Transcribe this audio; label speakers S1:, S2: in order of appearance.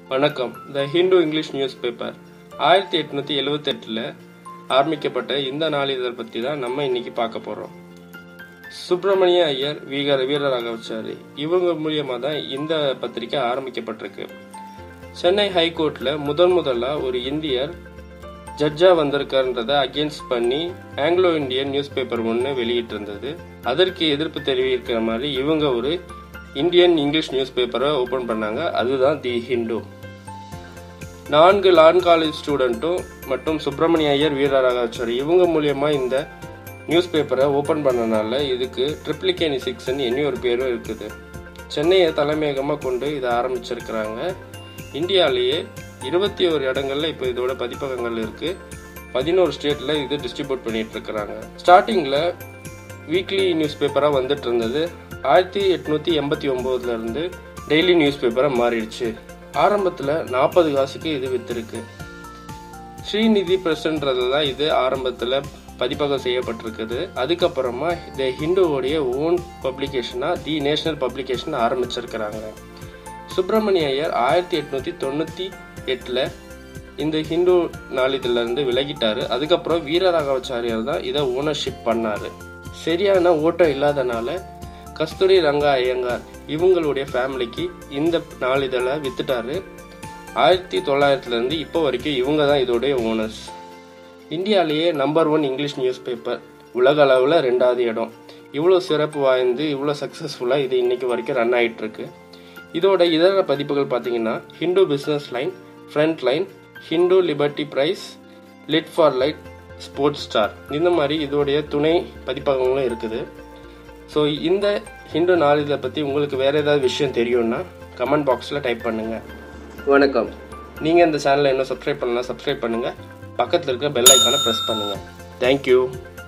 S1: வணக்கம் the Hindu English news paper ஆயிரத்தி எட்நூத்தி எழுவத்தெட்டில் ஆரம்பிக்கப்பட்ட இந்த நாளிதழ் பற்றி தான் நம்ம இன்னைக்கு பார்க்க போகிறோம் சுப்பிரமணிய ஐயர் வீர வீரராகவச்சாரி இவங்க மூலியமாக தான் இந்த பத்திரிக்கை ஆரம்பிக்கப்பட்டிருக்கு சென்னை ஹைகோர்ட்டில் முதன் முதலாக ஒரு இந்தியர் ஜட்ஜா வந்திருக்காருன்றதை அகேன்ஸ்ட் பண்ணி ஆங்கிலோ இந்தியன் நியூஸ் பேப்பர் ஒன்று வெளியிட்டிருந்தது அதற்கு எதிர்ப்பு தெரிவிக்கிற மாதிரி இவங்க ஒரு இந்தியன் இங்கிலீஷ் நியூஸ் பேப்பரை ஓப்பன் பண்ணாங்க அதுதான் தி ஹிந்து நான்கு லான் காலேஜ் ஸ்டூடெண்ட்டும் மற்றும் சுப்பிரமணிய ஐயர் வீரராகாச்சாரி இவங்க மூலியமா இந்த நியூஸ் பேப்பரை ஓப்பன் பண்ணனால இதுக்கு ட்ரிப்ளிகேனி சிக்ஸ்ன்னு இனி ஒரு பேரும் இருக்குது சென்னையை தலைமையகமாக கொண்டு இதை ஆரம்பிச்சிருக்கிறாங்க இந்தியாவிலேயே இருபத்தி ஒரு இடங்கள்ல இப்போ இதோட பதிப்பகங்கள் இருக்கு பதினோரு ஸ்டேட்ல இது டிஸ்ட்ரிபியூட் பண்ணிட்டு இருக்கிறாங்க ஸ்டார்டிங்ல வீக்லி நியூஸ் பேப்பராக வந்துட்டு இருந்தது ஆயிரத்தி எட்நூத்தி எண்பத்தி ஒம்போதுல இருந்து டெய்லி நியூஸ் பேப்பராக மாறிடுச்சு ஆரம்பத்தில் நாற்பது காசுக்கு இது வித்திருக்கு ஸ்ரீநிதி பிரஸ்ன்றதுல தான் இது ஆரம்பத்தில் பதிப்பகம் செய்யப்பட்டிருக்குது அதுக்கப்புறமா இந்த ஹிந்துவோடைய ஓன் பப்ளிகேஷனாக தி நேஷனல் பப்ளிகேஷன் ஆரம்பிச்சிருக்கிறாங்க சுப்பிரமணிய ஐயர் ஆயிரத்தி எட்நூத்தி தொண்ணூற்றி எட்டில் இந்த ஹிந்து நாளிதழ்ல இருந்து விலகிட்டாரு அதுக்கப்புறம் வீரராகவாச்சாரியார் தான் இதை ஓனர்ஷிப் பண்ணாரு சரியான ஓட்டம் இல்லாதனால கஸ்தூரி ரங்கா ஐயங்கார் இவங்களுடைய ஃபேமிலிக்கு இந்த நாளிதழை வித்துட்டாரு ஆயிரத்தி தொள்ளாயிரத்துல இருந்து இப்போ வரைக்கும் இவங்க தான் இதோடைய ஓனர்ஸ் இந்தியாவிலேயே number one English news paper உலக அளவில் ரெண்டாவது இடம் இவ்வளோ சிறப்பு வாய்ந்து இவ்வளோ சக்ஸஸ்ஃபுல்லாக இது இன்னைக்கு வரைக்கும் ரன் ஆயிட்டு இருக்கு இதோட இதர பதிப்புகள் பார்த்தீங்கன்னா Hindu Business Line Frontline Hindu liberty price lit for light Sportstar இந்த மாதிரி இதோடைய துணை பதிப்பகங்களும் இருக்குது ஸோ இந்த ஹிந்து நாளிதழை பற்றி உங்களுக்கு வேறு ஏதாவது விஷயம் தெரியும்னா கமெண்ட் பாக்ஸில் டைப் பண்ணுங்கள் வணக்கம் நீங்கள் இந்த சேனலை இன்னும் சப்ஸ்கிரைப் பண்ணலாம் சப்ஸ்கிரைப் பண்ணுங்கள் பக்கத்தில் இருக்க பெல் ஐக்கானை ப்ரெஸ் பண்ணுங்கள் தேங்க்யூ